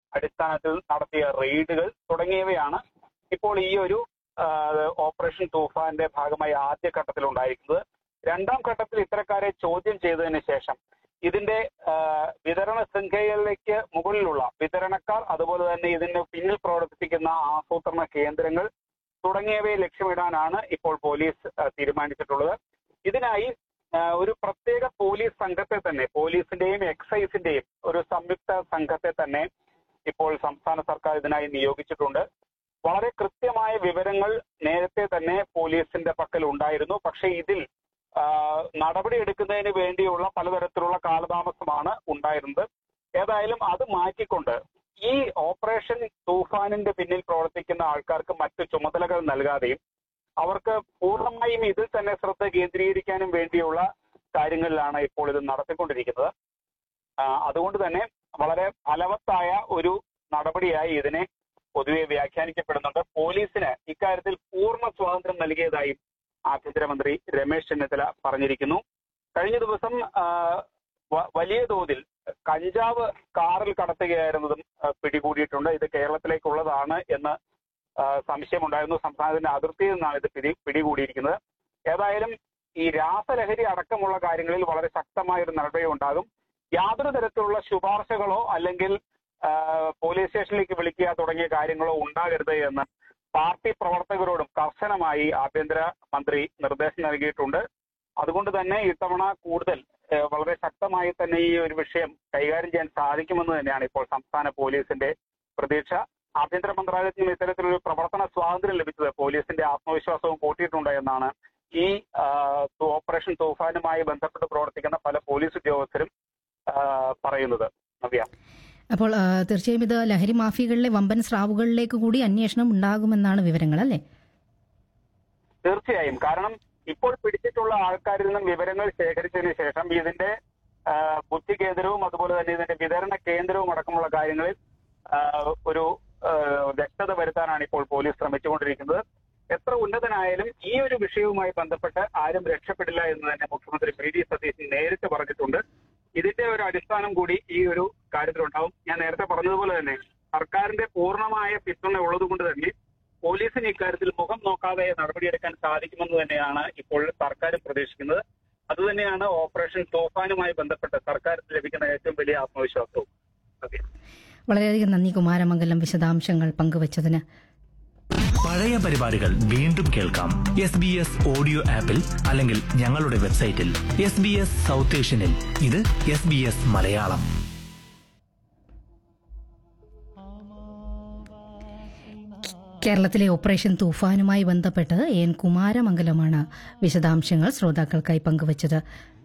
അടിസ്ഥാനത്തിൽ നടത്തിയ റെയ്ഡുകൾ തുടങ്ങിയവയാണ് ഇപ്പോൾ ഈ ഒരു ആ, ഓപ്പറേഷൻ തൂഫാന്റെ ഭാഗമായി ആദ്യഘട്ടത്തിൽ ഉണ്ടായിരിക്കുന്നത് രണ്ടാം ഘട്ടത്തിൽ ഇത്തരക്കാരെ ചോദ്യം ചെയ്തതിന് ശേഷം ഇതിന്റെ ആ, വിതരണ ശൃംഖലയിലേക്ക് മുകളിലുള്ള വിതരണക്കാർ അതുപോലെ തന്നെ ഇതിന് പിന്നിൽ പ്രവർത്തിപ്പിക്കുന്ന ആസൂത്രണ കേന്ദ്രങ്ങൾ തുടങ്ങിയവയെ ലക്ഷ്യമിടാനാണ് ഇപ്പോൾ പോലീസ് ആ, തീരുമാനിച്ചിട്ടുള്ളത് ഇതിനായി ആ, ഒരു പ്രത്യേക പോലീസ് സംഘത്തെ തന്നെ പോലീസിന്റെയും എക്സൈസിന്റെയും ഒരു സംയുക്ത സംഘത്തെ തന്നെ ഇപ്പോൾ സംസ്ഥാന സർക്കാർ ഇതിനായി നിയോഗിച്ചിട്ടുണ്ട് വളരെ കൃത്യമായ വിവരങ്ങൾ നേരത്തെ തന്നെ പോലീസിന്റെ പക്കൽ ഉണ്ടായിരുന്നു പക്ഷേ ഇതിൽ ആ, നടപടിയെടുക്കുന്നതിന് വേണ്ടിയുള്ള പലതരത്തിലുള്ള കാലതാമസമാണ് ഉണ്ടായിരുന്നത് ഏതായാലും അത് മാറ്റിക്കൊണ്ട് ഈ ഓപ്പറേഷൻ തൂഫാനിന്റെ പിന്നിൽ പ്രവർത്തിക്കുന്ന ആൾക്കാർക്ക് മറ്റു ചുമതലകൾ നൽകാതെയും അവർക്ക് പൂർണ്ണമായും ഇതിൽ തന്നെ ശ്രദ്ധ കേന്ദ്രീകരിക്കാനും വേണ്ടിയുള്ള കാര്യങ്ങളിലാണ് ഇപ്പോൾ ഇത് നടത്തിക്കൊണ്ടിരിക്കുന്നത് ആ, അതുകൊണ്ട് തന്നെ വളരെ ഫലവത്തായ ഒരു നടപടിയായി ഇതിനെ പൊതുവെ വ്യാഖ്യാനിക്കപ്പെടുന്നുണ്ട് പോലീസിന് ഇക്കാര്യത്തിൽ പൂർണ്ണ സ്വാതന്ത്ര്യം നൽകിയതായും ആഭ്യന്തരമന്ത്രി രമേശ് ചെന്നിത്തല പറഞ്ഞിരിക്കുന്നു കഴിഞ്ഞ ദിവസം ആ, വ- വലിയ തോതിൽ കഞ്ചാവ് കാറിൽ കടത്തുകയായിരുന്നതും ആ, പിടികൂടിയിട്ടുണ്ട് ഇത് കേരളത്തിലേക്കുള്ളതാണ് എന്ന് ആ, സംശയമുണ്ടായിരുന്നു സംസ്ഥാനത്തിന്റെ അതിർത്തിയിൽ നിന്നാണ് ഇത് പിടി പിടികൂടിയിരിക്കുന്നത് ഏതായാലും ഈ രാസലഹരി അടക്കമുള്ള കാര്യങ്ങളിൽ വളരെ ശക്തമായ ഒരു നടപടി ഉണ്ടാകും യാതൊരു തരത്തിലുള്ള ശുപാർശകളോ അല്ലെങ്കിൽ ആ, പോലീസ് സ്റ്റേഷനിലേക്ക് വിളിക്കുക തുടങ്ങിയ കാര്യങ്ങളോ ഉണ്ടാകരുത് എന്ന് പാർട്ടി പ്രവർത്തകരോടും കർശനമായി ആഭ്യന്തര മന്ത്രി നിർദ്ദേശം നൽകിയിട്ടുണ്ട് അതുകൊണ്ട് തന്നെ ഇത്തവണ കൂടുതൽ ആ, വളരെ ശക്തമായി തന്നെ ഈ ഒരു വിഷയം കൈകാര്യം ചെയ്യാൻ സാധിക്കുമെന്ന് തന്നെയാണ് ഇപ്പോൾ സംസ്ഥാന പോലീസിന്റെ പ്രതീക്ഷ ആഭ്യന്തര മന്ത്രാലയത്തിന് ഇത്തരത്തിലൊരു പ്രവർത്തന സ്വാതന്ത്ര്യം ലഭിച്ചത് പോലീസിന്റെ ആത്മവിശ്വാസവും കൂട്ടിയിട്ടുണ്ട് എന്നാണ് ഈ ആ, ഓപ്പറേഷൻ തൂഫാനുമായി ബന്ധപ്പെട്ട് പ്രവർത്തിക്കുന്ന പല പോലീസ് ഉദ്യോഗസ്ഥരും ആ, പറയുന്നത് നവ്യ അപ്പോൾ ആ, തീർച്ചയായും ഇത് ലഹരി മാഫിയകളിലെ വമ്പൻ സ്രാവുകളിലേക്ക് കൂടി അന്വേഷണം ഉണ്ടാകുമെന്നാണ് വിവരങ്ങൾ അല്ലേ തീർച്ചയായും കാരണം ഇപ്പോൾ പിടിച്ചിട്ടുള്ള ആൾക്കാരിൽ നിന്നും വിവരങ്ങൾ ശേഖരിച്ചതിന് ശേഷം ഇതിന്റെ ആ, ബുദ്ധി കേന്ദ്രവും അതുപോലെ തന്നെ ഇതിന്റെ വിതരണ കേന്ദ്രവും അടക്കമുള്ള കാര്യങ്ങളിൽ ആ, ഒരു ആ, വ്യക്തത വരുത്താനാണ് ഇപ്പോൾ പോലീസ് ശ്രമിച്ചുകൊണ്ടിരിക്കുന്നത് എത്ര ഉന്നതനായാലും ഈ ഒരു വിഷയവുമായി ബന്ധപ്പെട്ട് ആരും രക്ഷപ്പെടില്ല എന്ന് തന്നെ മുഖ്യമന്ത്രി വി ഡി സതീശൻ നേരിട്ട് പറഞ്ഞിട്ടുണ്ട് ഇതിന്റെ ഒരു അടിസ്ഥാനം കൂടി ഈ ഒരു കാര്യത്തിലുണ്ടാവും ഞാൻ നേരത്തെ പറഞ്ഞതുപോലെ തന്നെ സർക്കാരിന്റെ പൂർണ്ണമായ പിന്തുണ ഉള്ളതുകൊണ്ട് തന്നെ പോലീസിന് ഇക്കാര്യത്തിൽ മുഖം നോക്കാതെ നടപടിയെടുക്കാൻ സാധിക്കുമെന്ന് തന്നെയാണ് ഇപ്പോൾ സർക്കാർ പ്രതീക്ഷിക്കുന്നത് അതുതന്നെയാണ് ഓപ്പറേഷൻ തോഫാനുമായി ബന്ധപ്പെട്ട് സർക്കാരിന് ലഭിക്കുന്ന ഏറ്റവും വലിയ ആത്മവിശ്വാസവും അതെ വളരെയധികം നന്ദി കുമാരമംഗലം വിശദാംശങ്ങൾ പങ്കുവച്ചതിന് പഴയ പരിപാടികൾ വീണ്ടും കേൾക്കാം എസ് ബി എസ് ഓഡിയോ ആപ്പിൽ അല്ലെങ്കിൽ ഞങ്ങളുടെ വെബ്സൈറ്റിൽ എസ് ബി എസ് സൗത്ത് ഏഷ്യനിൽ ഇത് എസ് ബി എസ് മലയാളം കേരളത്തിലെ ഓപ്പറേഷൻ തൂഫാനുമായി ബന്ധപ്പെട്ട് എൻ കുമാരമംഗലമാണ് വിശദാംശങ്ങൾ ശ്രോതാക്കൾക്കായി പങ്കുവച്ചത്